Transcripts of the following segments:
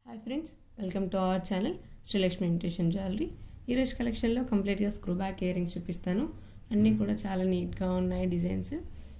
hi friends welcome to our channel Srilakshmi imitation jewellery ఈరోజు కలెక్షన్లో కంప్లీట్గా స్క్రూ బ్యాక్ ఇయరింగ్స్ చూపిస్తాను అన్నీ కూడా చాలా నీట్గా ఉన్నాయి డిజైన్స్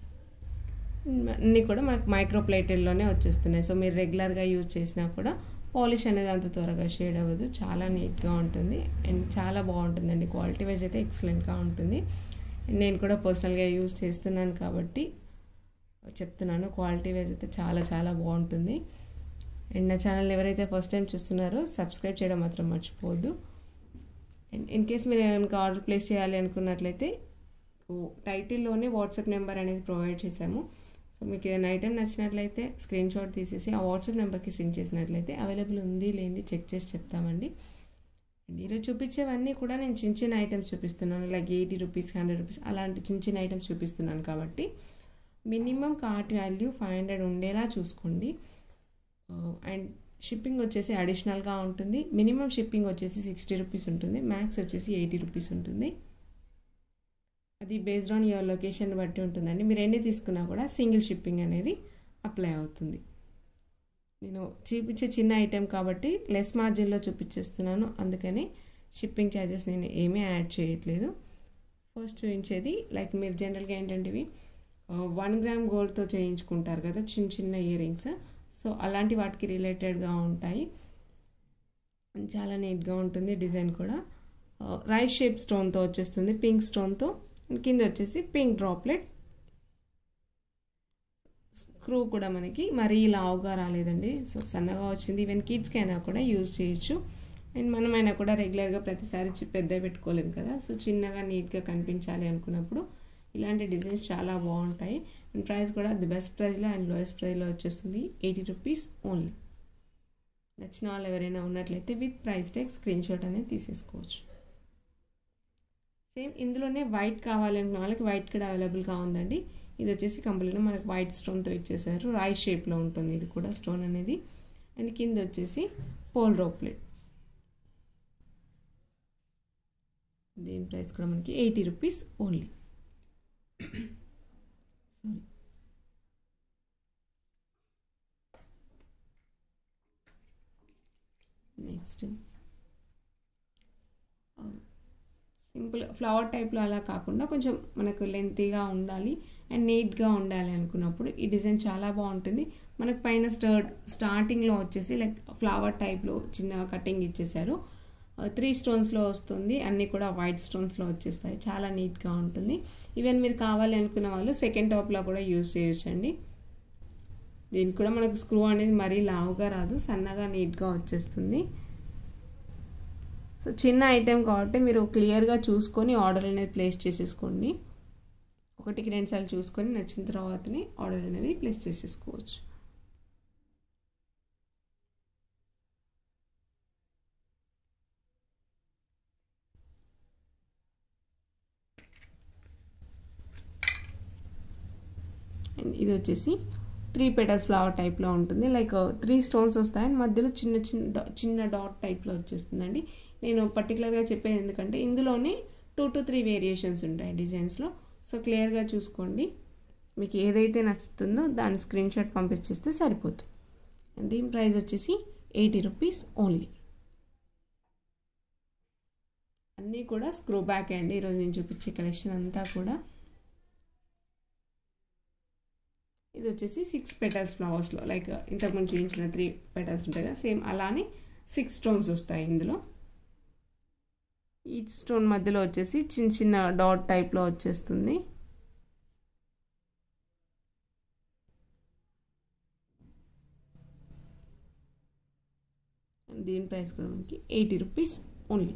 అన్నీ కూడా మనకు మైక్రో ప్లేటెడ్లోనే వచ్చేస్తున్నాయి సో మీరు రెగ్యులర్గా యూజ్ చేసినా కూడా పాలిష్ అనేది అంత త్వరగా షేడ్ అవ్వదు చాలా నీట్గా ఉంటుంది అండ్ చాలా బాగుంటుందండి క్వాలిటీ వైజ్ అయితే ఎక్సలెంట్గా ఉంటుంది నేను కూడా పర్సనల్గా యూజ్ చేస్తున్నాను కాబట్టి చెప్తున్నాను క్వాలిటీ వైజ్ అయితే చాలా చాలా బాగుంటుంది అండ్ నా ఛానల్ ఎవరైతే ఫస్ట్ టైం చూస్తున్నారో సబ్స్క్రైబ్ చేయడం మాత్రం మర్చిపోవద్దు అండ్ ఇన్ కేస్ మీరు కనుక ఆర్డర్ ప్లేస్ చేయాలి అనుకున్నట్లయితే టైటిల్లోనే వాట్సాప్ నెంబర్ అనేది ప్రొవైడ్ చేశాము సో మీకు ఏదైనా ఐటెం నచ్చినట్లయితే స్క్రీన్ షాట్ తీసేసి ఆ వాట్సాప్ నెంబర్కి సెండ్ చేసినట్లయితే అవైలబుల్ ఉంది లేని చెక్ చేసి చెప్తామండి అండ్ ఈరోజు చూపించేవన్నీ కూడా నేను చిన్న చిన్న ఐటమ్స్ చూపిస్తున్నాను like eighty rupees hundred rupees అలాంటి చిన్న చిన్న ఐటమ్స్ చూపిస్తున్నాను కాబట్టి minimum cart value five hundred ఉండేలా చూసుకోండి అండ్ షిప్పింగ్ వచ్చేసి అడిషనల్గా ఉంటుంది మినిమం షిప్పింగ్ వచ్చేసి సిక్స్టీ రూపీస్ ఉంటుంది మ్యాక్స్ వచ్చేసి ఎయిటీ రూపీస్ ఉంటుంది అది బేస్డ్ ఆన్ యువర్ లొకేషన్ బట్టి ఉంటుందండి మీరు ఎన్ని తీసుకున్నా కూడా సింగిల్ షిప్పింగ్ అనేది అప్లై అవుతుంది నేను చూపించే చిన్న ఐటెం కాబట్టి లెస్ మార్జిన్లో చూపించేస్తున్నాను అందుకని షిప్పింగ్ ఛార్జెస్ నేను ఏమీ యాడ్ చేయట్లేదు ఫస్ట్ చూపించేది లైక్ మీరు జనరల్గా ఏంటంటే ఇవి వన్ గ్రామ్ గోల్డ్తో చేయించుకుంటారు కదా చిన్న చిన్న ఇయర్ రింగ్స్ సో అలాంటి వాటికి రిలేటెడ్గా ఉంటాయి చాలా నీట్గా ఉంటుంది డిజైన్ కూడా రైస్ షేప్ స్టోన్తో వచ్చేస్తుంది పింక్ స్టోన్తో కింద వచ్చేసి పింక్ డ్రాప్లెట్ స్క్రూ కూడా మనకి మరీ లావుగా రాలేదండి సో సన్నగా వచ్చింది ఈవెన్ కిడ్స్కి అయినా కూడా యూజ్ చేయొచ్చు అండ్ మనమైనా కూడా రెగ్యులర్గా ప్రతిసారి పెద్ద పెట్టుకోలేము కదా సో చిన్నగా నీట్గా కనిపించాలి అనుకున్నప్పుడు ఇలాంటి డిజైన్స్ చాలా బాగుంటాయి అండ్ ప్రైస్ కూడా ది బెస్ట్ ప్రైస్లో అండ్ లోయెస్ట్ ప్రైస్లో వచ్చేస్తుంది ఎయిటీ రూపీస్ ఓన్లీ నచ్చిన వాళ్ళు ఎవరైనా ఉన్నట్లయితే with price tag screen shot అనేది తీసేసుకోవచ్చు సేమ్ ఇందులోనే వైట్ కావాలనుకున్న వాళ్ళకి వైట్ కూడా అవైలబుల్గా ఉందండి ఇది వచ్చేసి కంప్లీట్గా మనకు వైట్ స్టోన్తో ఇచ్చేసారు రాయ్ షేప్లో ఉంటుంది ఇది కూడా స్టోన్ అనేది అండ్ కింద వచ్చేసి పోల్ రోప్లెట్ దీని ప్రైస్ కూడా మనకి eighty rupees only sorry next simple flower టైప్లో అలా కాకుండా కొంచెం మనకు లెంతీగా ఉండాలి అండ్ నీట్గా ఉండాలి అనుకున్నప్పుడు ఈ డిజైన్ చాలా బాగుంటుంది మనకు పైన స్టర్ట్ స్టార్టింగ్లో వచ్చేసి లైక్ ఫ్లవర్ టైప్లో చిన్న కటింగ్ ఇచ్చేసారు త్రీ స్టోన్స్లో వస్తుంది అన్నీ కూడా వైట్ స్టోన్స్లో వచ్చేస్తాయి చాలా నీట్గా ఉంటుంది ఈవెన్ మీరు కావాలి అనుకున్న వాళ్ళు సెకండ్ టాప్లో కూడా యూజ్ చేయొచ్చండి దీనికి కూడా మనకు స్క్రూ అనేది మరీ లావుగా రాదు సన్నగా నీట్గా వచ్చేస్తుంది సో చిన్న ఐటెం కాబట్టి మీరు క్లియర్గా చూసుకొని ఆర్డర్ అనేది ప్లేస్ చేసేసుకోండి ఒకటికి రెండు సార్లు చూసుకొని నచ్చిన తర్వాతనే ఆర్డర్ అనేది ప్లేస్ చేసేసుకోవచ్చు అండ్ ఇది వచ్చేసి త్రీ పెటల్స్ ఫ్లవర్ టైప్లో ఉంటుంది లైక్ త్రీ స్టోన్స్ వస్తాయి అండ్ మధ్యలో చిన్న చిన్న చిన్న డాట్ టైప్లో వచ్చేస్తుందండి నేను పర్టికులర్గా చెప్పేది ఎందుకంటే ఇందులోనే టూ టు త్రీ వేరియేషన్స్ ఉంటాయి డిజైన్స్లో సో క్లియర్గా చూసుకోండి మీకు ఏదైతే నచ్చుతుందో దాని స్క్రీన్ షాట్ పంపించేస్తే సరిపోతుంది అండ్ దీని ప్రైస్ వచ్చేసి ఎయిటీ రూపీస్ ఓన్లీ అన్నీ కూడా స్క్రూ బ్యాక్ అండి ఈరోజు నేను చూపించే కలెక్షన్ అంతా కూడా ఇది వచ్చేసి సిక్స్ పెటల్స్ ఫ్లవర్స్లో లైక్ ఇంతకుముందు చూపించిన త్రీ పెటల్స్ ఉంటాయి కదా సేమ్ అలానే సిక్స్ స్టోన్స్ వస్తాయి ఇందులో ఈ స్టోన్ మధ్యలో వచ్చేసి చిన్న చిన్న డాట్ టైప్లో వచ్చేస్తుంది దీని ప్రైస్ కూడా మనకి ఎయిటీ రూపీస్ ఓన్లీ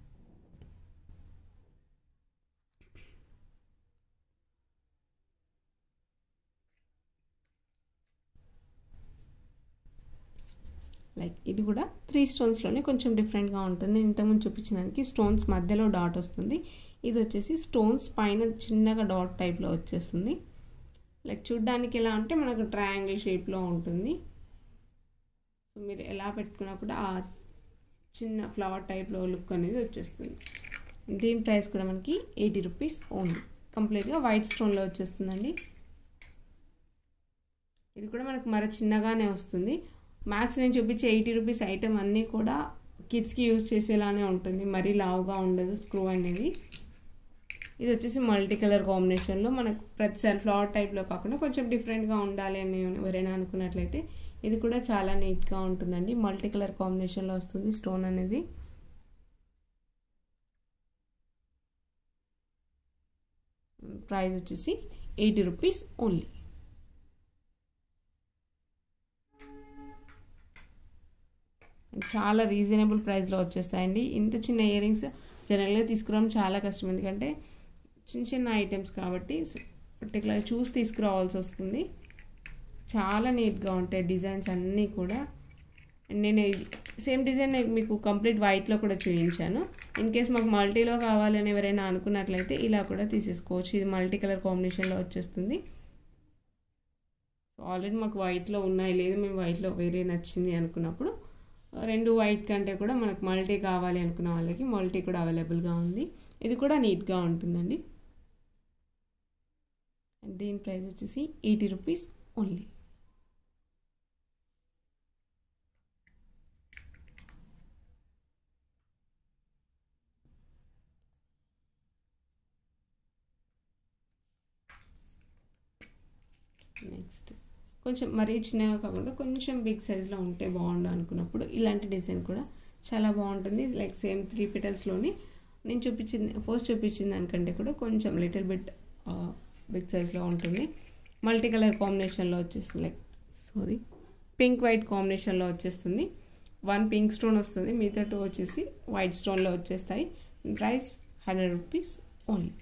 లైక్ ఇది కూడా త్రీ స్టోన్స్లోనే కొంచెం డిఫరెంట్గా ఉంటుంది ఇంతకుముందు చూపించిన దానికి స్టోన్స్ మధ్యలో డాట్ వస్తుంది ఇది వచ్చేసి స్టోన్స్ పైన చిన్నగా డాట్ టైప్లో వచ్చేస్తుంది లైక్ చూడ్డానికి ఎలా అంటే మనకు ట్రయాంగిల్ షేప్లో ఉంటుంది సో మీరు ఎలా పెట్టుకున్నా కూడా ఆ చిన్న ఫ్లవర్ టైప్లో లుక్ అనేది వచ్చేస్తుంది దీని ప్రైస్ కూడా మనకి ఎయిటీ రూపీస్ ఓన్లీ కంప్లీట్గా వైట్ స్టోన్లో వచ్చేస్తుందండి ఇది కూడా మనకు మర చిన్నగానే వస్తుంది మ్యాక్స్ నేను చూపించే ఎయిటీ రూపీస్ ఐటమ్ అన్నీ కూడా కిడ్స్కి యూజ్ చేసేలానే ఉంటుంది మరీ లావుగా ఉండదు స్క్రూ అనేది ఇది వచ్చేసి మల్టీ కలర్ కాంబినేషన్లో మనకు ప్రతిసారి ఫ్లవర్ టైప్లో కాకుండా కొంచెం డిఫరెంట్గా ఉండాలి అని ఎవరైనా అనుకున్నట్లయితే ఇది కూడా చాలా నీట్గా ఉంటుందండి మల్టీ కలర్ కాంబినేషన్లో వస్తుంది స్టోన్ అనేది ప్రైస్ వచ్చేసి ఎయిటీ రూపీస్ ఓన్లీ చాలా రీజనబుల్ ప్రైస్లో వచ్చేస్తాయండి ఇంత చిన్న ఇయర్ రింగ్స్ జనరల్గా తీసుకురావడం చాలా కష్టం ఎందుకంటే చిన్న చిన్న ఐటమ్స్ కాబట్టి పర్టికులర్ చూసి తీసుకురావాల్సి వస్తుంది చాలా నీట్గా ఉంటాయి డిజైన్స్ అన్నీ కూడా నేను సేమ్ డిజైన్ మీకు కంప్లీట్ వైట్లో కూడా చూపించాను ఇన్ కేస్ మాకు మల్టీలో కావాలని ఎవరైనా అనుకున్నట్లయితే ఇలా కూడా తీసేసుకోవచ్చు ఇది మల్టీ కలర్ కాంబినేషన్లో వచ్చేస్తుంది సో ఆల్రెడీ మాకు వైట్లో ఉన్నాయి లేదు మేము వైట్లో వేరే నచ్చింది అనుకున్నప్పుడు రెండు వైట్ కంటే కూడా మనకు మల్టీ కావాలి అనుకున్న వాళ్ళకి మల్టీ కూడా అవైలబుల్గా ఉంది ఇది కూడా నీట్గా ఉంటుందండి దీని ప్రైస్ వచ్చేసి ఎయిటీ రూపీస్ ఓన్లీ నెక్స్ట్ కొంచెం మరీ చిన్నగా కాకుండా కొంచెం బిగ్ సైజ్లో ఉంటే బాగుండు అనుకున్నప్పుడు ఇలాంటి డిజైన్ కూడా చాలా బాగుంటుంది లైక్ సేమ్ త్రీ పెటల్స్లోని నేను చూపించింది ఫస్ట్ చూపించిన దానికంటే కూడా కొంచెం లిటిల్ బిట్ బిగ్ సైజ్లో ఉంటుంది మల్టీ కలర్ కాంబినేషన్లో వచ్చేస్తుంది లైక్ సారీ పింక్ వైట్ కాంబినేషన్లో వచ్చేస్తుంది వన్ పింక్ స్టోన్ వస్తుంది మిగతా టూ వచ్చేసి వైట్ స్టోన్లో వచ్చేస్తాయి ప్రైస్ హండ్రెడ్ రూపీస్ ఓన్లీ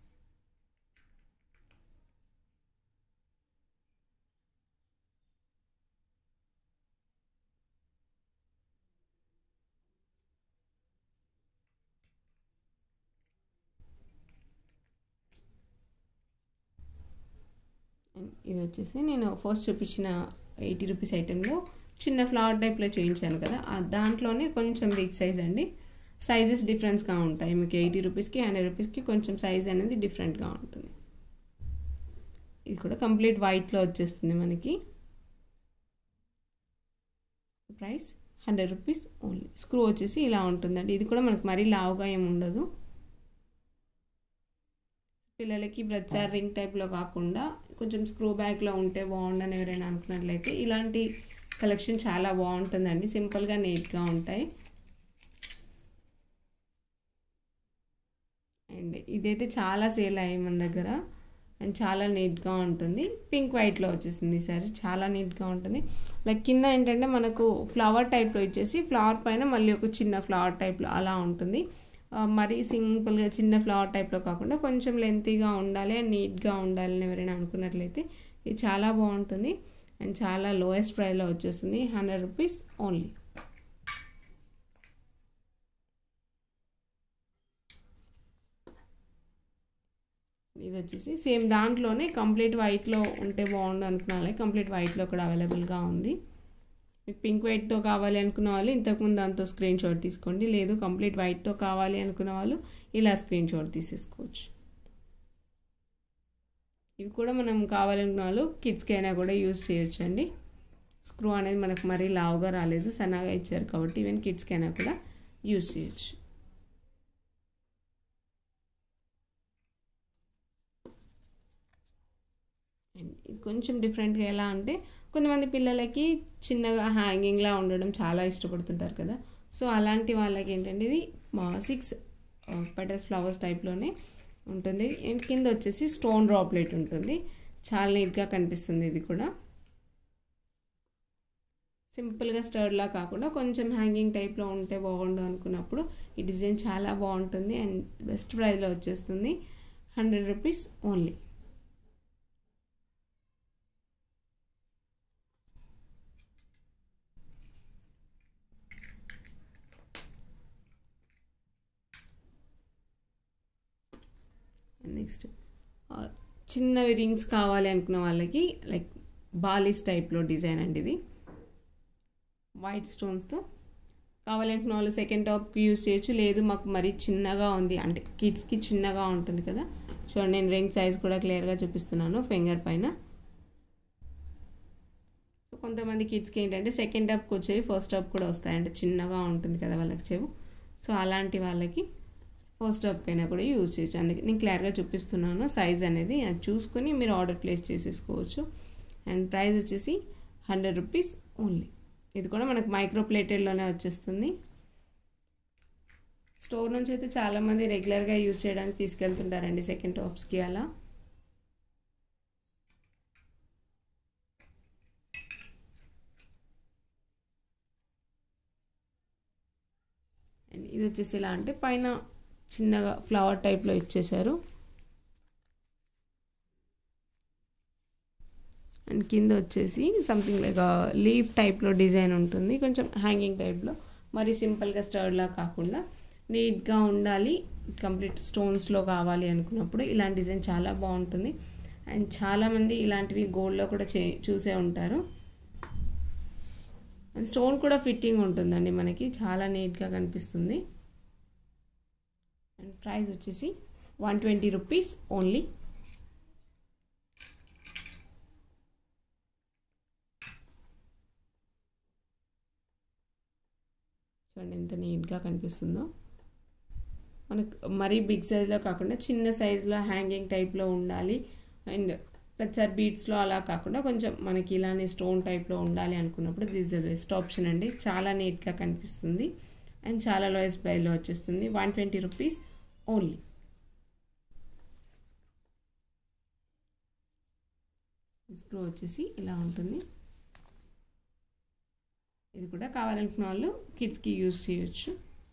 ఇది వచ్చేసి నేను ఫస్ట్ చూపించిన ఎయిటీ రూపీస్ ఐటెంలో చిన్న ఫ్లవర్ టైప్లో చేయించాను కదా దాంట్లోనే కొంచెం బిగ్ సైజ్ అండి సైజెస్ డిఫరెన్స్గా ఉంటాయి మీకు ఎయిటీ రూపీస్కి హండ్రెడ్ రూపీస్కి కొంచెం సైజ్ అనేది డిఫరెంట్గా ఉంటుంది ఇది కూడా కంప్లీట్ వైట్లో వచ్చేస్తుంది మనకి price hundred rupees only screw వచ్చేసి ఇలా ఉంటుందండి ఇది కూడా మనకు మరీ లావుగా ఏమి ఉండదు పిల్లలకి ప్రతిసారి రింగ్ టైప్లో కాకుండా కొంచెం స్క్రూ బ్యాగ్లో ఉంటే బాగుండని ఎవరైనా అనుకున్నట్లయితే ఇలాంటి కలెక్షన్ చాలా బాగుంటుందండి సింపుల్గా నీట్గా ఉంటాయి అండ్ ఇదైతే చాలా సేల్ అయ్యాయి మన దగ్గర అండ్ చాలా నీట్గా ఉంటుంది పింక్ వైట్లో వచ్చేసింది ఈసారి చాలా నీట్గా ఉంటుంది లైక్ కింద ఏంటంటే మనకు ఫ్లవర్ టైప్లో ఇచ్చేసి ఫ్లవర్ పైన మళ్ళీ ఒక చిన్న ఫ్లవర్ టైప్లో అలా ఉంటుంది మరీ సింపుల్గా చిన్న ఫ్లవర్ టైప్లో కాకుండా కొంచెం లెంతీగా ఉండాలి అండ్ నీట్గా ఉండాలి అని ఎవరైనా అనుకున్నట్లయితే ఇది చాలా బాగుంటుంది అండ్ చాలా లోయెస్ట్ ప్రైస్లో వచ్చేస్తుంది హండ్రెడ్ రూపీస్ ఓన్లీ ఇది వచ్చేసి సేమ్ దాంట్లోనే కంప్లీట్ వైట్లో ఉంటే బాగుండు అనుకున్నాను కంప్లీట్ వైట్లో కూడా అవైలబుల్గా ఉంది మీకు పింక్ వైట్తో కావాలి అనుకున్న వాళ్ళు ఇంతకుముందు దాంతో స్క్రీన్ షాట్ తీసుకోండి లేదు కంప్లీట్ వైట్తో కావాలి అనుకున్న వాళ్ళు ఇలా స్క్రీన్ షాట్ తీసేసుకోవచ్చు ఇవి కూడా మనం కావాలనుకున్న వాళ్ళు కిడ్స్కి అయినా కూడా యూజ్ చేయొచ్చండి స్క్రూ అనేది మనకు మరీ లావుగా రాలేదు సన్నగా ఇచ్చారు కాబట్టి ఈవెన్ కిడ్స్కి అయినా కూడా యూజ్ చేయొచ్చు ఇది కొంచెం డిఫరెంట్గా ఎలా అంటే కొంతమంది పిల్లలకి చిన్నగా హ్యాంగింగ్లా ఉండడం చాలా ఇష్టపడుతుంటారు కదా సో అలాంటి వాళ్ళకి ఏంటంటే ఇది సిక్స్ పెటల్స్ ఫ్లవర్స్ టైప్లోనే ఉంటుంది కింద వచ్చేసి స్టోన్ డ్రాప్లెట్ ఉంటుంది చాలా నీట్గా కనిపిస్తుంది ఇది కూడా సింపుల్గా స్టర్డ్లా కాకుండా కొంచెం హ్యాంగింగ్ టైప్లో ఉంటే బాగుండు అనుకున్నప్పుడు ఈ డిజైన్ చాలా బాగుంటుంది అండ్ బెస్ట్ ప్రైస్లో వచ్చేస్తుంది హండ్రెడ్ రూపీస్ ఓన్లీ నెక్స్ట్ చిన్నవి రింగ్స్ కావాలి అనుకున్న వాళ్ళకి లైక్ బాలీస్ టైప్లో డిజైన్ అండి ఇది వైట్ స్టోన్స్తో కావాలనుకున్న వాళ్ళు సెకండ్ టాప్కి యూజ్ చేయొచ్చు లేదు మాకు మరీ చిన్నగా ఉంది అంటే కిడ్స్కి చిన్నగా ఉంటుంది కదా చూడండి నేను రింగ్ సైజ్ కూడా క్లియర్గా చూపిస్తున్నాను ఫింగర్ పైన కొంతమంది కిడ్స్కి ఏంటంటే సెకండ్ టాప్కి వచ్చేవి ఫస్ట్ టాప్ కూడా వస్తాయి అంటే చిన్నగా ఉంటుంది కదా వాళ్ళకి చెవు సో అలాంటి వాళ్ళకి ఫస్ట్ టాప్ అయినా కూడా యూజ్ చేయొచ్చు అందుకే నేను క్లియర్గా చూపిస్తున్నాను సైజ్ అనేది అది చూసుకొని మీరు ఆర్డర్ ప్లేస్ చేసేసుకోవచ్చు అండ్ ప్రైస్ వచ్చేసి హండ్రెడ్ రూపీస్ ఓన్లీ ఇది కూడా మనకు మైక్రో ప్లేటెడ్లోనే వచ్చేస్తుంది స్టోర్ నుంచి అయితే చాలామంది రెగ్యులర్గా యూజ్ చేయడానికి తీసుకెళ్తుంటారండి సెకండ్ టాప్స్కి అలా అండ్ ఇది వచ్చేసి ఎలా అంటే పైన చిన్నగా ఫ్లవర్ టైప్లో ఇచ్చేసారు అండ్ కింద వచ్చేసి సంథింగ్ లైక్ లీఫ్ టైప్లో డిజైన్ ఉంటుంది కొంచెం హ్యాంగింగ్ టైప్లో మరి సింపుల్గా స్టర్డ్లా కాకుండా నీట్గా ఉండాలి కంప్లీట్ స్టోన్స్లో కావాలి అనుకున్నప్పుడు ఇలాంటి డిజైన్ చాలా బాగుంటుంది అండ్ చాలామంది ఇలాంటివి గోల్డ్లో కూడా చే చూసే ఉంటారు అండ్ స్టోన్ కూడా ఫిట్టింగ్ ఉంటుందండి మనకి చాలా నీట్గా కనిపిస్తుంది అండ్ ప్రైస్ వచ్చేసి వన్ ట్వంటీ రూపీస్ ఓన్లీ చూడండి ఎంత నీట్గా కనిపిస్తుందో మనకు మరీ బిగ్ సైజ్లో కాకుండా చిన్న సైజులో హ్యాంగింగ్ టైప్లో ఉండాలి అండ్ ప్రతిసారి బీట్స్లో అలా కాకుండా కొంచెం మనకి ఇలానే స్టోన్ టైప్లో ఉండాలి అనుకున్నప్పుడు దిస్ ద బెస్ట్ ఆప్షన్ అండి చాలా నీట్గా కనిపిస్తుంది అండ్ చాలా లోయెస్ట్ ప్రైస్లో వచ్చేస్తుంది one twenty rupees only screw వచ్చేసి ఇలా ఉంటుంది ఇది కూడా కావాలనుకున్న వాళ్ళు కిడ్స్కి యూజ్ చేయొచ్చు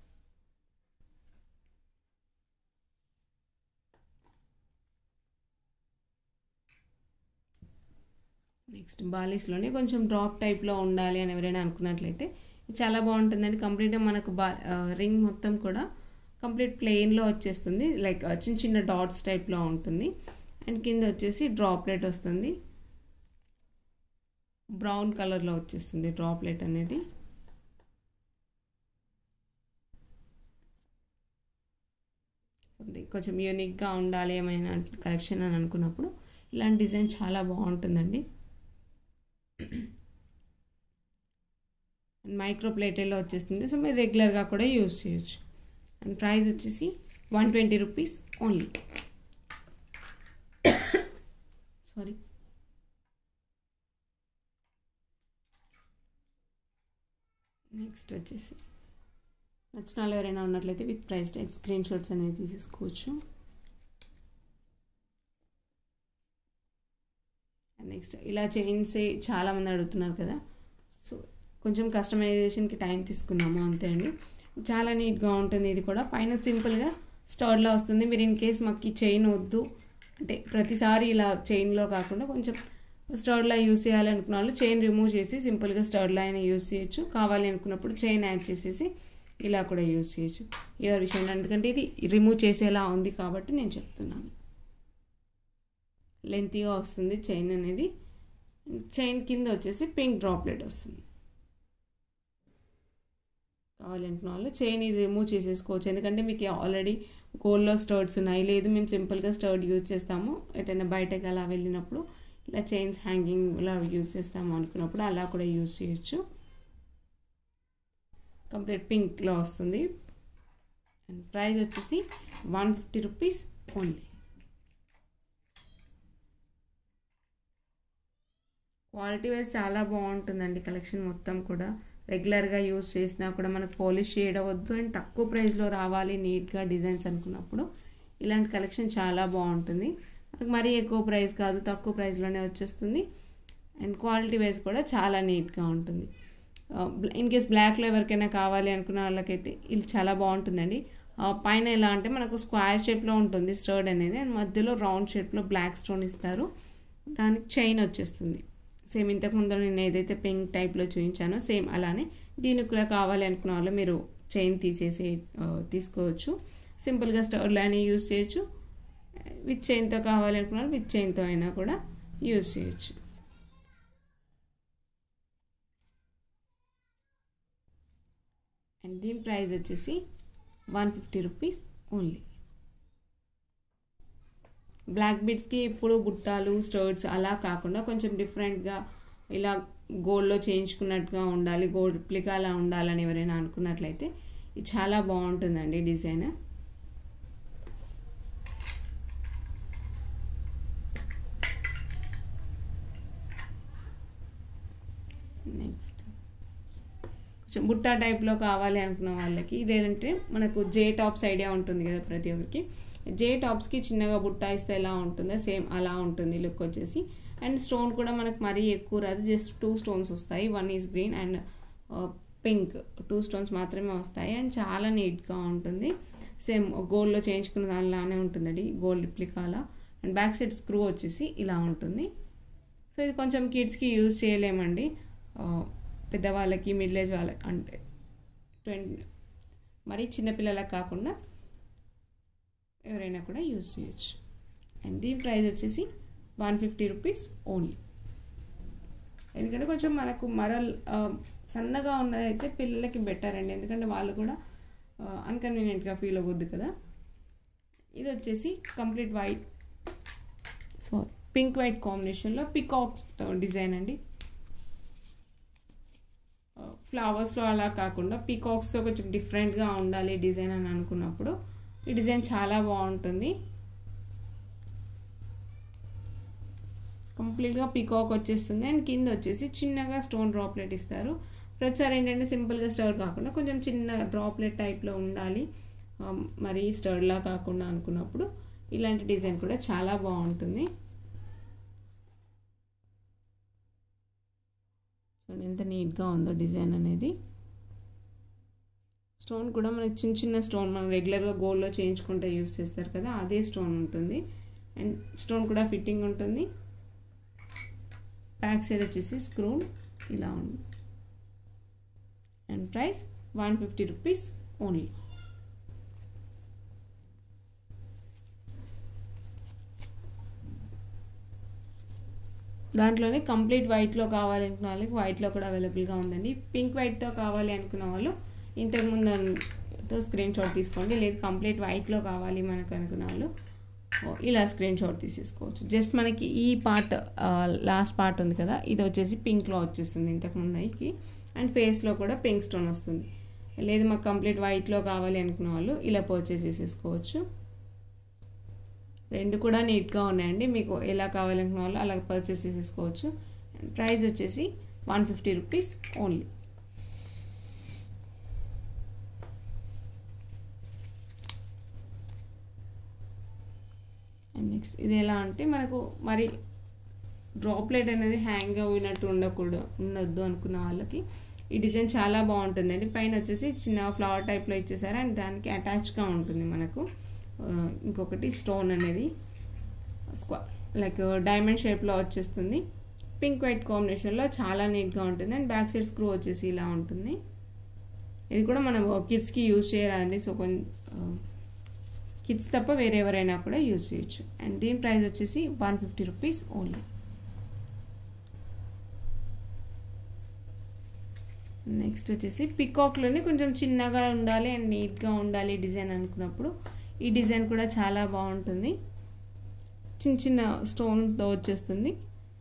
నెక్స్ట్ బాలీస్లోనే కొంచెం డ్రాప్ టైప్లో ఉండాలి అని ఎవరైనా అనుకున్నట్లయితే చాలా బాగుంటుందండి కంప్లీట్గా మనకు బా రింగ్ మొత్తం కూడా కంప్లీట్ ప్లెయిన్లో వచ్చేస్తుంది లైక్ చిన్న చిన్న డాట్స్ టైప్లో ఉంటుంది అండ్ కింద వచ్చేసి డ్రాప్లెట్ వస్తుంది బ్రౌన్ కలర్లో వచ్చేస్తుంది డ్రాప్లెట్ అనేది కొంచెం యూనిక్గా ఉండాలి ఏమైనా కలెక్షన్ అని అనుకున్నప్పుడు ఇలాంటి డిజైన్ చాలా బాగుంటుందండి మైక్రో ప్లేటెల్లో వచ్చేస్తుంది సో మీరు రెగ్యులర్గా కూడా యూజ్ చేయొచ్చు అండ్ ప్రైస్ వచ్చేసి one twenty rupees only sorry next వచ్చేసి నచ్చిన వాళ్ళు ఎవరైనా ఉన్నట్లయితే with price tag screen shots అనేది తీసేసుకోవచ్చు నెక్స్ట్ ఇలా చైన్స్ చాలామంది అడుగుతున్నారు కదా సో కొంచెం కస్టమైజేషన్కి టైం తీసుకున్నాము అంతే అండి చాలా నీట్గా ఉంటుంది ఇది కూడా పైన సింపుల్గా స్టర్డ్లో వస్తుంది మీరు ఇన్ కేస్ మాకు ఈ చైన్ వద్దు అంటే ప్రతిసారి ఇలా చైన్లో కాకుండా కొంచెం స్టర్డ్లా యూస్ చేయాలి అనుకున్న వాళ్ళు చైన్ రిమూవ్ చేసి సింపుల్గా స్టర్డ్లా అయినా యూస్ చేయొచ్చు కావాలి అనుకున్నప్పుడు చైన్ యాడ్ చేసేసి ఇలా కూడా యూస్ చేయొచ్చు ఎవరి విషయం ఎందుకంటే ఇది రిమూవ్ చేసేలా ఉంది కాబట్టి నేను చెప్తున్నాను లెంతీగా వస్తుంది చైన్ అనేది చైన్ కింద వచ్చేసి పింక్ డ్రాప్లెట్ వస్తుంది కావాలంటున్న వాళ్ళు చైన్ ఇది రిమూవ్ చేసేసుకోవచ్చు ఎందుకంటే మీకు ఆల్రెడీ గోల్డ్లో స్టర్డ్స్ ఉన్నాయి లేదు మేము సింపుల్గా స్టర్డ్ యూజ్ చేస్తాము ఎటైనా బయటకు అలా వెళ్ళినప్పుడు ఇలా చైన్స్ హ్యాంగింగ్లా యూజ్ చేస్తాము అనుకున్నప్పుడు అలా కూడా యూజ్ చేయొచ్చు కంప్లీట్ పింక్లో వస్తుంది అండ్ ప్రైస్ వచ్చేసి one fifty rupees only quality wise చాలా బాగుంటుందండి కలెక్షన్ మొత్తం కూడా రెగ్యులర్గా యూజ్ చేసినా కూడా మనకు పాలిష్ చేయడం వద్దు అండ్ తక్కువ ప్రైస్లో రావాలి నీట్గా డిజైన్స్ అనుకున్నప్పుడు ఇలాంటి కలెక్షన్ చాలా బాగుంటుంది మనకు మరీ ఎక్కువ ప్రైస్ కాదు తక్కువ ప్రైస్లోనే వచ్చేస్తుంది అండ్ క్వాలిటీ వైజ్ కూడా చాలా నీట్గా ఉంటుంది ఇన్ కేస్ బ్లాక్లో ఎవరికైనా కావాలి అనుకున్న వాళ్ళకైతే ఇది చాలా బాగుంటుందండి పైన ఎలా అంటే మనకు స్క్వేర్ షేప్లో ఉంటుంది స్టర్డ్ అనేది అండ్ మధ్యలో రౌండ్ షేప్లో బ్లాక్ స్టోన్ ఇస్తారు దానికి చైన్ వచ్చేస్తుంది సేమ్ ఇంతకు ముందు నేను ఏదైతే పింక్ టైప్లో చూపించానో సేమ్ అలానే దీనికి కూడా కావాలి అనుకున్న వాళ్ళు మీరు చైన్ తీసేసి తీసుకోవచ్చు సింపుల్గా స్టర్లో అయినా యూజ్ చేయొచ్చు విత్ చైన్తో కావాలి అనుకున్న వాళ్ళు విత్ చైన్తో అయినా కూడా యూజ్ చేయొచ్చు అండ్ దీని ప్రైస్ వచ్చేసి one fifty rupees only black బీడ్స్కి ఇప్పుడు బుట్టాలు స్టర్ట్స్ అలా కాకుండా కొంచెం డిఫరెంట్గా ఇలా గోల్డ్లో చేయించుకున్నట్టుగా ఉండాలి గోల్డ్ రిప్లికాలా ఉండాలని ఎవరైనా అనుకున్నట్లయితే ఇది చాలా బాగుంటుందండి డిజైన్ నెక్స్ట్ కొంచెం బుట్టా టైప్లో కావాలి అనుకున్న వాళ్ళకి ఇదేంటంటే మనకు జే టాప్స్ ఐడియా ఉంటుంది కదా ప్రతి ఒక్కరికి జే టాప్స్కి చిన్నగా బుట్ట ఇస్తే ఎలా ఉంటుందో సేమ్ అలా ఉంటుంది లుక్ వచ్చేసి అండ్ స్టోన్ కూడా మనకు మరీ ఎక్కువ రాదు జస్ట్ టూ స్టోన్స్ వస్తాయి one is green and pink two stones మాత్రమే వస్తాయి అండ్ చాలా నీట్గా ఉంటుంది సేమ్ గోల్డ్లో చేయించుకున్న దానిలానే ఉంటుందండి గోల్డ్ రిప్లికాలా అండ్ బ్యాక్ సైడ్ స్క్రూ వచ్చేసి ఇలా ఉంటుంది సో ఇది కొంచెం కిడ్స్కి యూజ్ చేయలేమండి పెద్దవాళ్ళకి మిడిల్ ఏజ్ వాళ్ళకి అంటే ట్వంటీ మరి చిన్నపిల్లలకు కాకుండా ఎవరైనా కూడా యూజ్ చేయొచ్చు అండ్ దీని ప్రైస్ వచ్చేసి వన్ ఫిఫ్టీ రూపీస్ ఓన్లీ ఎందుకంటే కొంచెం మనకు మరల్ సన్నగా ఉన్నదైతే పిల్లలకి బెటర్ అండి ఎందుకంటే వాళ్ళు కూడా అన్కన్వీనియంట్గా ఫీల్ అవ్వద్దు కదా ఇది వచ్చేసి complete white so pink white కాంబినేషన్లో పికాక్స్ డిజైన్ అండి ఫ్లవర్స్లో అలా కాకుండా పీకాక్స్తో కొంచెం డిఫరెంట్గా ఉండాలి డిజైన్ అని అనుకున్నప్పుడు ఈ డిజైన్ చాలా బాగుంటుంది కంప్లీట్గా పీకాక్ వచ్చేస్తుంది అండ్ కింద వచ్చేసి చిన్నగా స్టోన్ డ్రాప్లెట్ ఇస్తారు ప్రతిసారి ఏంటంటే సింపుల్గా స్టర్డ్ కాకుండా కొంచెం చిన్న డ్రాప్లెట్ టైప్లో ఉండాలి మరి స్టర్డ్లా కాకుండా అనుకున్నప్పుడు ఇలాంటి డిజైన్ కూడా చాలా బాగుంటుంది చూడండి ఎంత నీట్గా ఉందో డిజైన్ అనేది స్టోన్ కూడా మనకి చిన్న చిన్న స్టోన్ మనం రెగ్యులర్గా గోల్డ్లో చేయించుకుంటే యూస్ చేస్తారు కదా అదే స్టోన్ ఉంటుంది అండ్ స్టోన్ కూడా ఫిట్టింగ్ ఉంటుంది బ్యాక్ సైడ్ వచ్చేసి స్క్రూ ఇలా ఉంది and price one fifty rupees only దాంట్లోనే కంప్లీట్ వైట్లో కావాలి అనుకున్న వాళ్ళకి వైట్లో కూడా అవైలబుల్గా ఉందండి పింక్ వైట్తో కావాలి అనుకున్న వాళ్ళు ఇంతకుముందుతో స్క్రీన్ షాట్ తీసుకోండి లేదు కంప్లీట్ వైట్లో కావాలి మనకు అనుకున్న వాళ్ళు ఇలా స్క్రీన్ షాట్ తీసేసుకోవచ్చు జస్ట్ మనకి ఈ పార్ట్ లాస్ట్ పార్ట్ ఉంది కదా ఇది వచ్చేసి పింక్లో వచ్చేస్తుంది ఇంతకుముందుకి అండ్ ఫేస్లో కూడా పింక్ స్టోన్ వస్తుంది లేదు మాకు కంప్లీట్ వైట్లో కావాలి అనుకున్న వాళ్ళు ఇలా పర్చేస్ చేసేసుకోవచ్చు రెండు కూడా నీట్గా ఉన్నాయండి మీకు ఎలా కావాలనుకున్న వాళ్ళు అలా పర్చేస్ చేసేసుకోవచ్చు ప్రైస్ వచ్చేసి one fifty rupees only and next ఇది ఎలా అంటే మనకు మరి డ్రాప్లెట్ అనేది హ్యాంగ్ అయినట్టు ఉండకూడదు ఉండొద్దు అనుకున్న వాళ్ళకి ఈ డిజైన్ చాలా బాగుంటుందండి పైన వచ్చేసి చిన్న ఫ్లవర్ టైప్లో ఇచ్చేసారు అండ్ దానికి అటాచ్గా ఉంటుంది మనకు ఇంకొకటి స్టోన్ అనేది స్క్వా లైక్ డైమండ్ షేప్లో వచ్చేస్తుంది పింక్ వైట్ కాంబినేషన్లో చాలా నీట్గా ఉంటుంది అండ్ బ్యాక్ సైడ్ స్క్రూ వచ్చేసి ఇలా ఉంటుంది ఇది కూడా మనం కిడ్స్కి యూజ్ చేయాలండి సో కొంచెం కిడ్స్ తప్ప వేరే ఎవరైనా కూడా యూజ్ చేయొచ్చు అండ్ దీని ప్రైస్ వచ్చేసి one fifty rupees only next వచ్చేసి పికాక్లోనే కొంచెం చిన్నగా ఉండాలి అండ్ నీట్గా ఉండాలి డిజైన్ అనుకున్నప్పుడు ఈ డిజైన్ కూడా చాలా బాగుంటుంది చిన్న చిన్న స్టోన్తో వచ్చేస్తుంది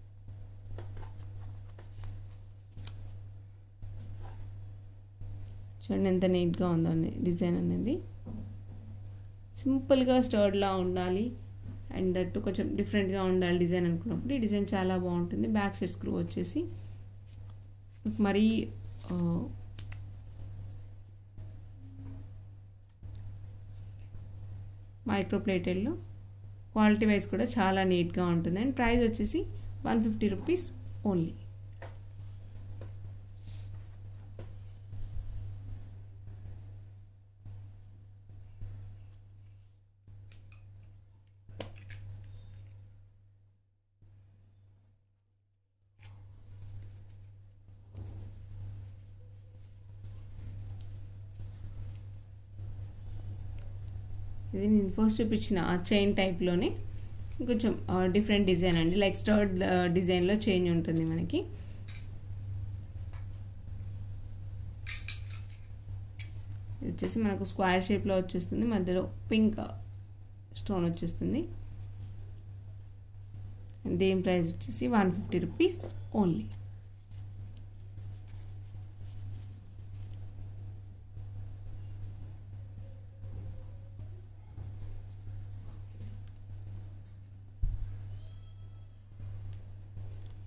చూడండి ఎంత నీట్గా ఉందో డిజైన్ అనేది సింపుల్గా స్టర్డ్లా ఉండాలి అండ్ దట్టు కొంచెం డిఫరెంట్గా ఉండాలి డిజైన్ అనుకున్నప్పుడు ఈ డిజైన్ చాలా బాగుంటుంది బ్యాక్ సైడ్ స్క్రూ వచ్చేసి మరీ మైక్రోప్లేటెడ్లో క్వాలిటీ వైజ్ కూడా చాలా నీట్గా ఉంటుంది అండ్ ప్రైస్ వచ్చేసి వన్ ఫిఫ్టీ రూపీస్ ఓన్లీ ఇది నేను ఫస్ట్ చూపించిన ఆ చైన్ టైప్లోనే కొంచెం డిఫరెంట్ డిజైన్ అండి లైక్ స్టర్డ్ డిజైన్లో చేంజ్ ఉంటుంది మనకి ఇది వచ్చేసి మనకు స్క్వేర్ షేప్లో వచ్చేస్తుంది మధ్యలో పింక్ స్టోన్ వచ్చేస్తుంది దీని ప్రైస్ వచ్చేసి వన్ ఫిఫ్టీ రూపీస్ ఓన్లీ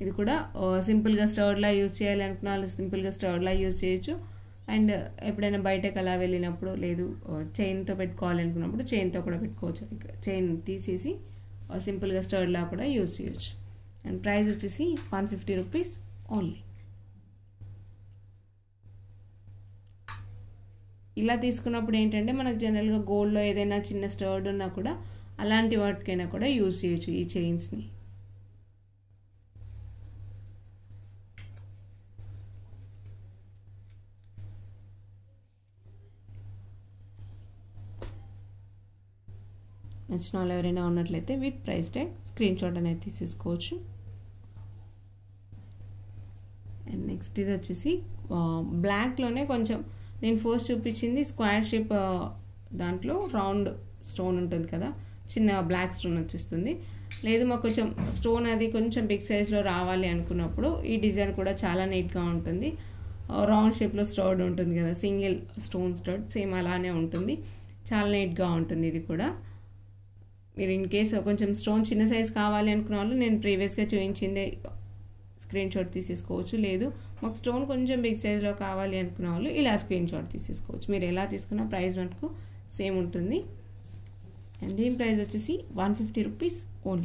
ఇది కూడా సింపుల్గా స్టర్డ్లా యూజ్ చేయాలి అనుకున్న వాళ్ళు సింపుల్గా స్టర్డ్లా యూజ్ చేయొచ్చు అండ్ ఎప్పుడైనా బయటకు అలా వెళ్ళినప్పుడు లేదు చైన్తో పెట్టుకోవాలి అనుకున్నప్పుడు చైన్తో కూడా పెట్టుకోవచ్చు చైన్ తీసేసి సింపుల్గా స్టర్డ్లా కూడా యూజ్ చేయొచ్చు అండ్ ప్రైస్ వచ్చేసి వన్ ఫిఫ్టీ రూపీస్ ఓన్లీ ఇలా తీసుకున్నప్పుడు ఏంటంటే మనకు జనరల్గా గోల్డ్లో ఏదైనా చిన్న స్టర్డ్ ఉన్నా కూడా అలాంటి వాటికైనా కూడా యూజ్ చేయొచ్చు ఈ చైన్స్ని నచ్చిన వాళ్ళు ఎవరైనా ఉన్నట్లయితే with price tag screen shot అనేది తీసేసుకోవచ్చు అండ్ నెక్స్ట్ ఇది వచ్చేసి బ్లాక్లోనే కొంచెం నేను ఫస్ట్ చూపించింది స్క్వేర్ షేప్ దాంట్లో రౌండ్ స్టోన్ ఉంటుంది కదా చిన్న బ్లాక్ స్టోన్ వచ్చేస్తుంది లేదు మాకు కొంచెం స్టోన్ అది కొంచెం బిగ్ సైజ్లో రావాలి అనుకున్నప్పుడు ఈ డిజైన్ కూడా చాలా నీట్గా ఉంటుంది రౌండ్ షేప్లో స్టోర్డ్ ఉంటుంది కదా సింగిల్ స్టోన్ స్టోర్డ్ సేమ్ అలానే ఉంటుంది చాలా నీట్గా ఉంటుంది ఇది కూడా మీరు ఇన్ కేస్ కొంచెం స్టోన్ చిన్న సైజ్ కావాలి అనుకున్న వాళ్ళు నేను ప్రీవియస్గా చూపించిందే స్క్రీన్ షాట్ తీసేసుకోవచ్చు లేదు మాకు స్టోన్ కొంచెం బిగ్ సైజ్లో కావాలి అనుకున్న వాళ్ళు ఇలా స్క్రీన్ షాట్ తీసేసుకోవచ్చు మీరు ఎలా తీసుకున్న ప్రైస్ మటుకు సేమ్ ఉంటుంది అండ్ దీని ప్రైస్ వచ్చేసి one fifty rupees only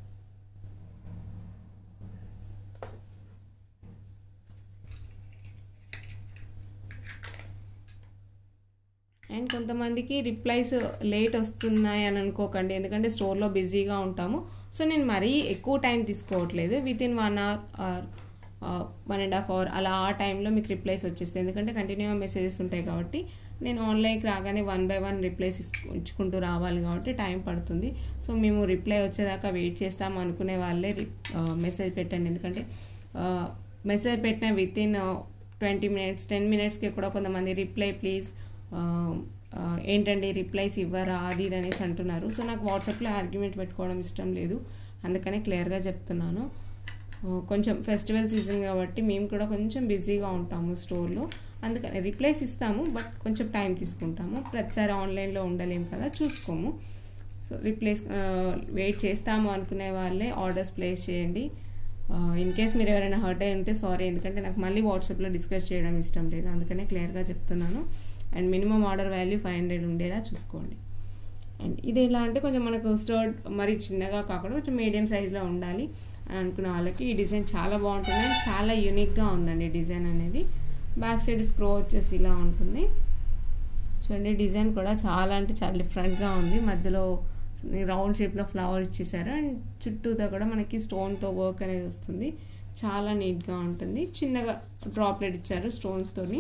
and కొంతమందికి రిప్లైస్ లేట్ వస్తున్నాయి అని అనుకోకండి ఎందుకంటే స్టోర్లో బిజీగా ఉంటాము సో నేను మరీ ఎక్కువ టైం తీసుకోవట్లేదు within one hour or one and half hour అలా ఆ టైంలో మీకు రిప్లైస్ వచ్చేస్తాయి ఎందుకంటే కంటిన్యూగా మెసేజెస్ ఉంటాయి కాబట్టి నేను ఆన్లైన్కి రాగానే వన్ బై వన్ రిప్లైస్ ఇచ్చుకుంటూ రావాలి కాబట్టి టైం పడుతుంది సో మేము రిప్లై వచ్చేదాకా వెయిట్ చేస్తాం అనుకునే వాళ్ళే మెసేజ్ పెట్టండి ఎందుకంటే మెసేజ్ పెట్టిన within twenty minutes ten మినిట్స్కి కూడా కొంతమంది రిప్లై ప్లీజ్ ఏంటండి రిప్లైస్ ఇవ్వరా అది ఇది అనేసి అంటున్నారు సో నాకు వాట్సాప్లో ఆర్గ్యుమెంట్ పెట్టుకోవడం ఇష్టం లేదు అందుకనే క్లియర్గా చెప్తున్నాను కొంచెం ఫెస్టివల్ సీజన్ కాబట్టి మేము కూడా కొంచెం బిజీగా ఉంటాము స్టోర్లో అందుకని రిప్లైస్ ఇస్తాము బట్ కొంచెం టైం తీసుకుంటాము ప్రతిసారి ఆన్లైన్లో ఉండలేము కదా చూసుకోము సో రిప్లేస్ వెయిట్ చేస్తాము అనుకునే వాళ్ళే ఆర్డర్స్ ప్లేస్ చేయండి ఇన్ కేస్ మీరు ఎవరైనా హర్ట్ అయి ఉంటే సారీ ఎందుకంటే నాకు మళ్ళీ వాట్సాప్లో డిస్కస్ చేయడం ఇష్టం లేదు అందుకనే క్లియర్గా చెప్తున్నాను and minimum order value five hundred ఉండేలా చూసుకోండి అండ్ ఇది ఎలా అంటే కొంచెం మనకు స్టర్డ్ మరి చిన్నగా కాకుండా కొంచెం మీడియం సైజులో ఉండాలి అని అనుకున్న వాళ్ళకి ఈ డిజైన్ చాలా బాగుంటుంది అండ్ చాలా యూనిక్గా ఉందండి డిజైన్ అనేది బ్యాక్ సైడ్ స్క్రో వచ్చేసి ఇలా ఉంటుంది చూడండి డిజైన్ కూడా చాలా అంటే చాలా డిఫరెంట్గా ఉంది మధ్యలో రౌండ్ షేప్లో ఫ్లవర్ ఇచ్చేసారు అండ్ చుట్టూతో కూడా మనకి స్టోన్తో వర్క్ అనేది వస్తుంది చాలా నీట్గా ఉంటుంది చిన్నగా డ్రాప్లెట్ ఇచ్చారు స్టోన్స్తోని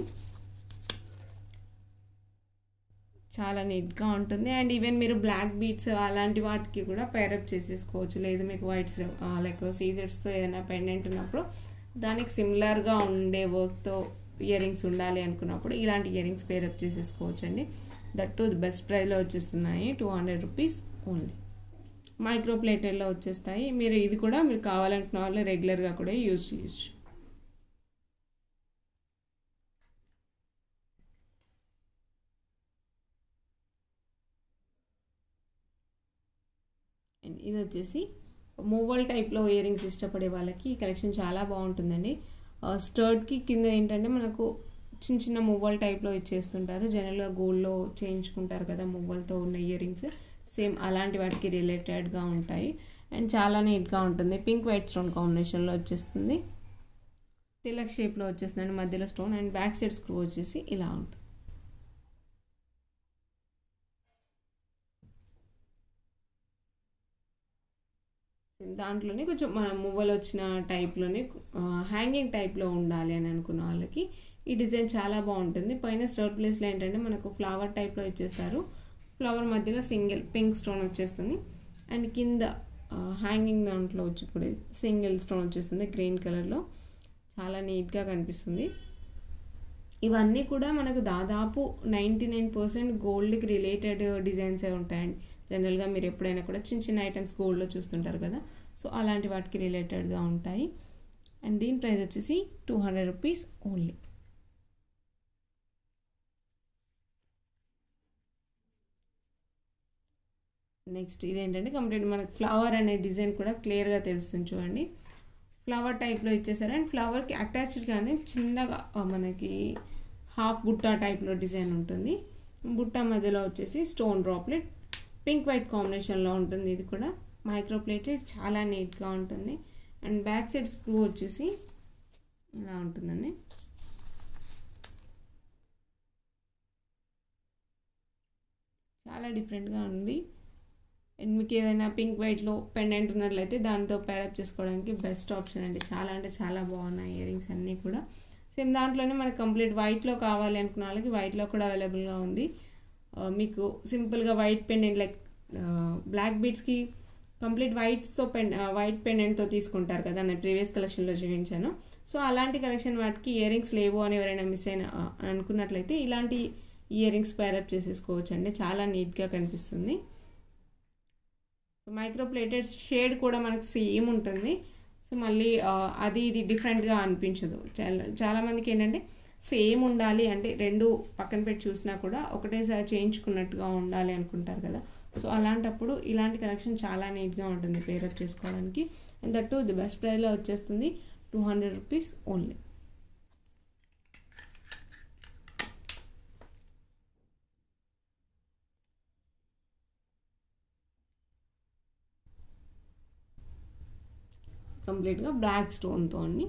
చాలా నీట్గా ఉంటుంది అండ్ ఈవెన్ మీరు బ్లాక్ బీట్స్ అలాంటి వాటికి కూడా పేరప్ చేసేసుకోవచ్చు లేదు మీకు వైట్స్ లైక్ సీజెడ్స్తో ఏదైనా పెండెంట్ ఉన్నప్పుడు దానికి సిమిలర్గా ఉండే వర్క్తో ఇయర్ రింగ్స్ ఉండాలి అనుకున్నప్పుడు ఇలాంటి ఇయర్ రింగ్స్ పేరప్ చేసేసుకోవచ్చు అండి దట్ టు బెస్ట్ ప్రైస్లో వచ్చేస్తున్నాయి two hundred rupees only micro ప్లేటెడ్లో వచ్చేస్తాయి మీరు ఇది కూడా మీరు కావాలనుకున్న వాళ్ళు రెగ్యులర్గా కూడా యూజ్ చేయొచ్చు ఇది వచ్చేసి మూవల్ టైప్లో ఇయర్ రింగ్స్ ఇష్టపడే వాళ్ళకి ఈ కలెక్షన్ చాలా బాగుంటుందండి స్టర్ట్కి కింద ఏంటంటే మనకు చిన్న చిన్న మువ్వల్ టైప్లో ఇచ్చేస్తుంటారు జనరల్గా గోల్డ్లో చేయించుకుంటారు కదా మువ్వలతో ఉన్న ఇయర్ రింగ్స్ సేమ్ అలాంటి వాటికి రిలేటెడ్గా ఉంటాయి అండ్ చాలా నీట్గా ఉంటుంది పింక్ వైట్ స్టోన్ కాంబినేషన్లో వచ్చేస్తుంది తిలక్ షేప్లో వచ్చేస్తుంది మధ్యలో stone and back side screw వచ్చేసి ఇలా ఉంటుంది దాంట్లోనే కొంచెం మన మువ్వలు వచ్చిన టైప్లోనే హ్యాంగింగ్ టైప్లో ఉండాలి అని అనుకున్న వాళ్ళకి ఈ డిజైన్ చాలా బాగుంటుంది పైన స్టర్ట్ ప్లేస్లో ఏంటంటే మనకు ఫ్లవర్ టైప్లో ఇచ్చేస్తారు ఫ్లవర్ మధ్యలో సింగిల్ పింక్ స్టోన్ వచ్చేస్తుంది అండ్ కింద హ్యాంగింగ్ దాంట్లో వచ్చి కూడా సింగిల్ స్టోన్ వచ్చేస్తుంది గ్రీన్ కలర్లో చాలా నీట్గా కనిపిస్తుంది ఇవన్నీ కూడా మనకు దాదాపు నైంటీ నైన్ పర్సెంట్ గోల్డ్కి రిలేటెడ్ డిజైన్సే ఉంటాయండి జనరల్గా మీరు ఎప్పుడైనా కూడా చిన్న చిన్న ఐటమ్స్ గోల్డ్లో చూస్తుంటారు కదా సో అలాంటి వాటికి రిలేటెడ్గా ఉంటాయి అండ్ దీని ప్రైస్ వచ్చేసి two hundred rupees only next ఇదేంటంటే కంప్లీట్ మనకు ఫ్లవర్ అనే డిజైన్ కూడా క్లియర్గా తెలుస్తుంది చూడండి ఫ్లవర్ టైప్లో ఇచ్చేసారు అండ్ ఫ్లవర్కి అటాచ్డ్గానే చిన్నగా ఆ, మనకి హాఫ్ బుట్ట టైప్లో డిజైన్ ఉంటుంది బుట్ట మధ్యలో వచ్చేసి స్టోన్ డ్రాప్లెట్ పింక్ వైట్ కాంబినేషన్లో ఉంటుంది ఇది కూడా మైక్రో ప్లేటెడ్ చాలా నీట్గా ఉంటుంది అండ్ బ్యాక్ సైడ్ స్క్రూ వచ్చేసి ఇలా ఉంటుందండి చాలా డిఫరెంట్గా ఉంది అండ్ మీకు ఏదైనా పింక్ వైట్లో పెండెంట్ ఉన్నట్లయితే దాంతో పేరప్ చేసుకోవడానికి బెస్ట్ ఆప్షన్ అండి చాలా అంటే చాలా బాగున్నాయి ఇయర్ రింగ్స్ అన్నీ కూడా సేమ్ దాంట్లోనే మనకి కంప్లీట్ వైట్లో కావాలి అనుకున్న వాళ్ళకి వైట్లో కూడా అవైలబుల్గా ఉంది ఆ, మీకు సింపుల్గా వైట్ పెండెంట్ లైక్ బ్లాక్ బీడ్స్కి కంప్లీట్ వైట్స్తో పెన్ వైట్ పెండెంట్తో తీసుకుంటారు కదా నేను ప్రీవియస్ కలెక్షన్లో చూపించాను సో అలాంటి కలెక్షన్ వాటికి ఇయర్ రింగ్స్ లేవు అని ఎవరైనా మిస్ అయిన ఆ, అనుకున్నట్లయితే ఇలాంటి ఇయర్ రింగ్స్ పేరప్ చేసేసుకోవచ్చు అండి చాలా నీట్గా కనిపిస్తుంది సో మైక్రో ప్లేటెడ్ షేడ్ కూడా మనకు సేమ్ ఉంటుంది సో మళ్ళీ ఆ, అది ఇది డిఫరెంట్గా అనిపించదు చాలా చాలామందికి ఏంటంటే సేమ్ ఉండాలి అంటే రెండు పక్కన పెట్టి చూసినా కూడా ఒకటేసారి చేయించుకున్నట్టుగా ఉండాలి అనుకుంటారు కదా సో అలాంటప్పుడు ఇలాంటి కలెక్షన్ చాలా నీట్గా ఉంటుంది పేరప్ చేసుకోవడానికి అండ్ దట్టు ది బెస్ట్ ప్రైస్లో వచ్చేస్తుంది టూ హండ్రెడ్ రూపీస్ ఓన్లీ కంప్లీట్గా బ్లాక్ స్టోన్తో అండి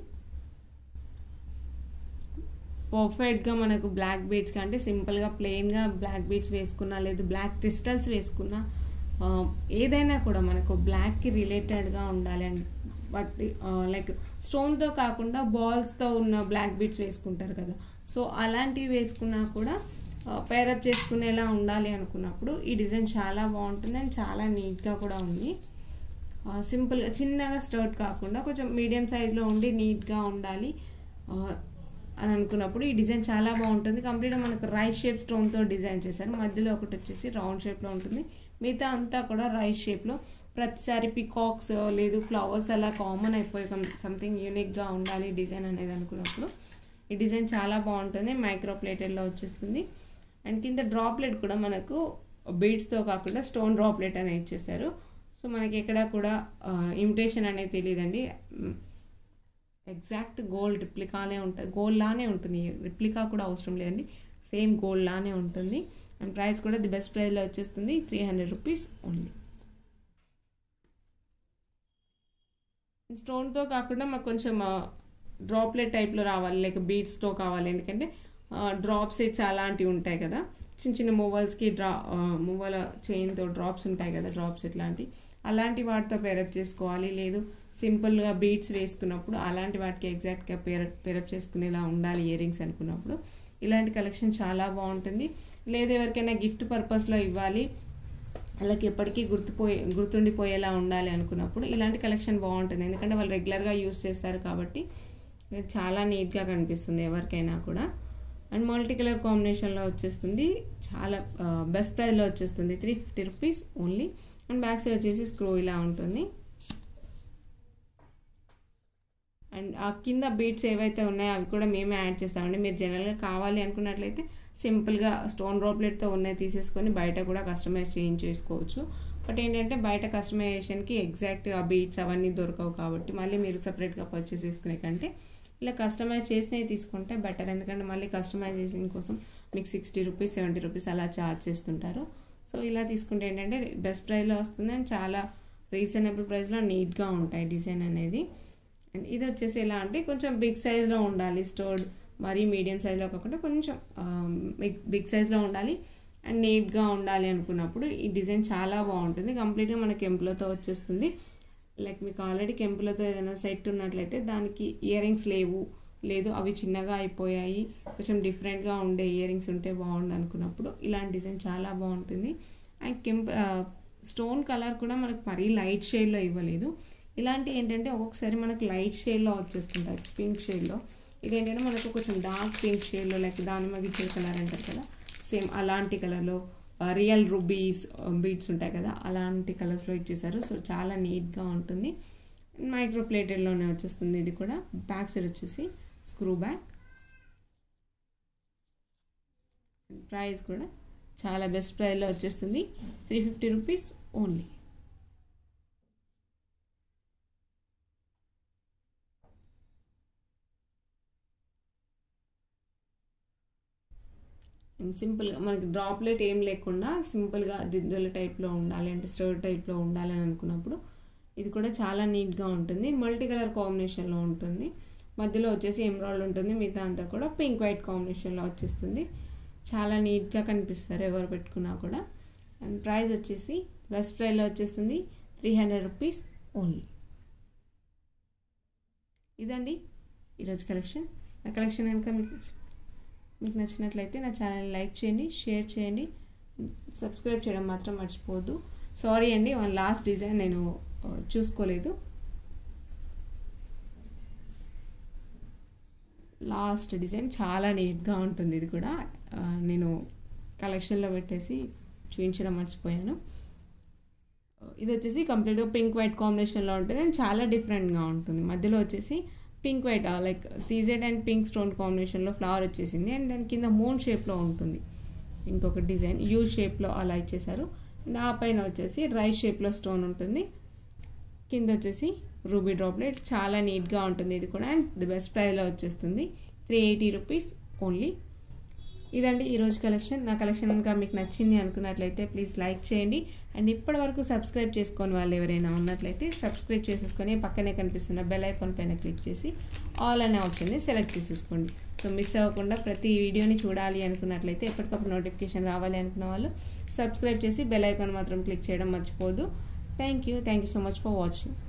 పర్ఫెక్ట్గా మనకు బ్లాక్ బీడ్స్ కంటే సింపుల్గా ప్లెయిన్గా బ్లాక్ బీడ్స్ వేసుకున్నా లేదు బ్లాక్ క్రిస్టల్స్ వేసుకున్నా ఆ, ఏదైనా కూడా మనకు బ్లాక్కి రిలేటెడ్గా ఉండాలి అండ్ బట్ లైక్ స్టోన్తో కాకుండా బాల్స్తో ఉన్న బ్లాక్ బీడ్స్ వేసుకుంటారు కదా సో అలాంటివి వేసుకున్నా కూడా పేరప్ చేసుకునేలా ఉండాలి అనుకున్నప్పుడు ఈ డిజైన్ చాలా బాగుంటుంది అండ్ చాలా నీట్గా కూడా ఉంది ఆ, సింపుల్గా చిన్నగా స్టర్ట్ కాకుండా కొంచెం మీడియం సైజ్లో ఉండి నీట్గా ఉండాలి ఆ, అని అనుకున్నప్పుడు ఈ డిజైన్ చాలా బాగుంటుంది కంప్లీట్గా మనకు రైట్ షేప్ స్టోన్తో డిజైన్ చేశారు మధ్యలో ఒకటి వచ్చేసి రౌండ్ షేప్లో ఉంటుంది మిగతా అంతా కూడా రైట్ షేప్లో ప్రతిసారి పికాక్స్ లేదు ఫ్లవర్స్ అలా కామన్ అయిపోయి సంథింగ్ యూనిక్గా ఉండాలి డిజైన్ అనేది అనుకున్నప్పుడు ఈ డిజైన్ చాలా బాగుంటుంది మైక్రో ప్లేటెడ్లో వచ్చేస్తుంది అండ్ కింద డ్రాప్లెట్ కూడా మనకు బీడ్స్తో కాకుండా స్టోన్ డ్రాప్లెట్ అనేది ఇచ్చేసారు సో మనకి ఎక్కడ కూడా ఇమిటేషన్ అనేది తెలియదండి ఎగ్జాక్ట్ గోల్డ్ రిప్లికానే ఉంటుంది గోల్డ్ లానే ఉంటుంది రిప్లికా కూడా అవసరం లేదండి సేమ్ గోల్డ్ లానే ఉంటుంది అండ్ ప్రైస్ కూడా ది బెస్ట్ ప్రైస్లో వచ్చేస్తుంది త్రీ హండ్రెడ్ రూపీస్ ఓన్లీ స్టోన్తో కాకుండా మాకు కొంచెం డ్రాప్లెట్ టైప్లో రావాలి లైక్ బీడ్స్తో కావాలి ఎందుకంటే డ్రాప్ సెట్స్ అలాంటివి ఉంటాయి కదా చిన్న చిన్న మూవల్స్కి డ్రా మూవల చైన్తో డ్రాప్స్ ఉంటాయి కదా డ్రాప్ సెట్ లాంటి అలాంటి వాటితో పేరప్ చేసుకోవాలి లేదు సింపుల్గా బీడ్స్ వేసుకున్నప్పుడు అలాంటి వాటికి ఎగ్జాక్ట్గా పేరప్ పేరప్ చేసుకునేలా ఉండాలి ఇయర్ రింగ్స్ అనుకున్నప్పుడు ఇలాంటి కలెక్షన్ చాలా బాగుంటుంది లేదు ఎవరికైనా గిఫ్ట్ పర్పస్లో ఇవ్వాలి వాళ్ళకి ఎప్పటికీ గుర్తుపోయే గుర్తుండిపోయేలా ఉండాలి అనుకున్నప్పుడు ఇలాంటి కలెక్షన్ బాగుంటుంది ఎందుకంటే వాళ్ళు రెగ్యులర్గా యూస్ చేస్తారు కాబట్టి ఇది చాలా నీట్గా కనిపిస్తుంది ఎవరికైనా కూడా అండ్ మల్టీ కలర్ కాంబినేషన్లో వచ్చేస్తుంది చాలా బెస్ట్ ప్రైస్లో వచ్చేస్తుంది three fifty rupees only and back side వచ్చేసి స్క్రూ ఇలా ఉంటుంది అండ్ ఆ కింద బీట్స్ ఏవైతే ఉన్నాయో అవి కూడా మేమే యాడ్ చేస్తామండి మీరు జనరల్గా కావాలి అనుకున్నట్లయితే సింపుల్గా స్టోన్ రోప్లెట్తో ఉన్నాయి తీసేసుకొని బయట కూడా కస్టమైజ్ చేంజ్ చేసుకోవచ్చు బట్ ఏంటంటే బయట కస్టమైజేషన్కి ఎగ్జాక్ట్ ఆ బీట్స్ అవన్నీ దొరకవు కాబట్టి మళ్ళీ మీరు సపరేట్గా పర్చేస్ చేసుకునే కంటే ఇలా కస్టమైజ్ చేసినవి తీసుకుంటే బెటర్ ఎందుకంటే మళ్ళీ కస్టమైజేషన్ కోసం మీకు సిక్స్టీ రూపీస్ సెవెంటీ రూపీస్ అలా ఛార్జ్ చేస్తుంటారు సో ఇలా తీసుకుంటే ఏంటంటే బెస్ట్ ప్రైస్లో వస్తుంది అండ్ చాలా రీజనబుల్ ప్రైస్లో నీట్గా ఉంటాయి డిజైన్ అనేది అండ్ ఇది వచ్చేసి ఎలా అంటే కొంచెం బిగ్ సైజ్లో ఉండాలి స్టోర్డ్ మరీ మీడియం సైజ్లో కాకుండా కొంచెం బిగ్ బిగ్ సైజ్లో ఉండాలి అండ్ నీట్గా ఉండాలి అనుకున్నప్పుడు ఈ డిజైన్ చాలా బాగుంటుంది కంప్లీట్గా మన కెంపులతో వచ్చేస్తుంది లైక్ మీకు ఆల్రెడీ కెంపులతో ఏదైనా సెట్ ఉన్నట్లయితే దానికి ఇయర్ రింగ్స్ లేవు లేదు అవి చిన్నగా అయిపోయాయి కొంచెం డిఫరెంట్గా ఉండే ఇయర్ రింగ్స్ ఉంటే బాగుండు అనుకున్నప్పుడు ఇలాంటి డిజైన్ చాలా బాగుంటుంది అండ్ కెంప్ స్టోన్ కలర్ కూడా మనకు మరీ లైట్ షేడ్లో ఇవ్వలేదు ఇలాంటి ఏంటంటే ఒక్కొక్కసారి మనకు లైట్ షేడ్లో వచ్చేస్తుంటాయి పింక్ షేడ్లో ఇదేంటంటే మనకు కొంచెం డార్క్ పింక్ షేడ్లో లైక్ దానిమ్మ గిచ్చే కలర్ అంటారు కదా సేమ్ అలాంటి కలర్లో రియల్ రుబీస్ బీడ్స్ ఉంటాయి కదా అలాంటి కలర్స్లో ఇచ్చేసారు సో చాలా నీట్గా ఉంటుంది మైక్రో ప్లేటెడ్లోనే వచ్చేస్తుంది ఇది కూడా బ్యాక్ సైడ్ వచ్చేసి స్క్రూ బ్యాక్ ప్రైస్ కూడా చాలా బెస్ట్ ప్రైస్లో వచ్చేస్తుంది three fifty rupees only and సింపుల్గా మనకి డ్రాప్లెట్ ఏం లేకుండా సింపుల్గా దిద్దుల టైప్లో ఉండాలి అంటే స్టర్ట్ టైప్లో ఉండాలి అని అనుకున్నప్పుడు ఇది కూడా చాలా నీట్గా ఉంటుంది మల్టీ కలర్ కాంబినేషన్లో ఉంటుంది మధ్యలో వచ్చేసి ఎమ్రాయిడ్ ఉంటుంది మిగతా అంతా కూడా పింక్ వైట్ కాంబినేషన్లో వచ్చేస్తుంది చాలా నీట్గా కనిపిస్తారు ఎవరు పెట్టుకున్నా కూడా అండ్ ప్రైస్ వచ్చేసి వెస్ట్ ప్రైస్లో వచ్చేస్తుంది త్రీ హండ్రెడ్ రూపీస్ ఓన్లీ ఇదండి ఈరోజు కలెక్షన్ నా కలెక్షన్ కనుక మీకు మీకు నచ్చినట్లయితే నా ఛానల్ లైక్ చేయండి షేర్ చేయండి సబ్స్క్రైబ్ చేయడం మాత్రం మర్చిపోవద్దు సారీ అండి వన్ లాస్ట్ డిజైన్ నేను చూసుకోలేదు లాస్ట్ డిజైన్ చాలా నీట్గా ఉంటుంది ఇది కూడా నేను కలెక్షన్లో పెట్టేసి చూపించడం మర్చిపోయాను ఇది వచ్చేసి కంప్లీట్గా పింక్ వైట్ కాంబినేషన్లో ఉంటుంది అండ్ చాలా డిఫరెంట్గా ఉంటుంది మధ్యలో వచ్చేసి pink white like CZ and pink stone కాంబినేషన్లో ఫ్లవర్ వచ్చేసింది అండ్ దాని కింద మూన్ షేప్లో ఉంటుంది ఇంకొక డిజైన్ యూ షేప్లో అలా ఇచ్చేసారు అండ్ ఆ పైన వచ్చేసి రైస్ షేప్లో స్టోన్ ఉంటుంది కింద వచ్చేసి రూబీ డ్రాప్లెట్ చాలా నీట్గా ఉంటుంది ఇది కూడా అండ్ ది బెస్ట్ ప్రైస్లో వచ్చేస్తుంది త్రీ ఎయిటీ రూపీస్ ఓన్లీ ఇదండి ఈరోజు కలెక్షన్ నా కలెక్షన్ కనుక మీకు నచ్చింది అనుకున్నట్లయితే ప్లీజ్ లైక్ చేయండి అండ్ ఇప్పటి వరకు సబ్స్క్రైబ్ చేసుకొని వాళ్ళు ఎవరైనా ఉన్నట్లయితే సబ్స్క్రైబ్ చేసేసుకొని పక్కనే కనిపిస్తున్న బెల్ ఐకాన్ పైన క్లిక్ చేసి ఆల్ అనే ఆప్షన్ని సెలెక్ట్ చేసేసుకోండి సో మిస్ అవ్వకుండా ప్రతి వీడియోని చూడాలి అనుకున్నట్లయితే ఎప్పటికప్పుడు నోటిఫికేషన్ రావాలి అనుకున్న వాళ్ళు సబ్స్క్రైబ్ చేసి బెల్ ఐకాన్ మాత్రం క్లిక్ చేయడం మర్చిపోదు thank you thank you so much for watching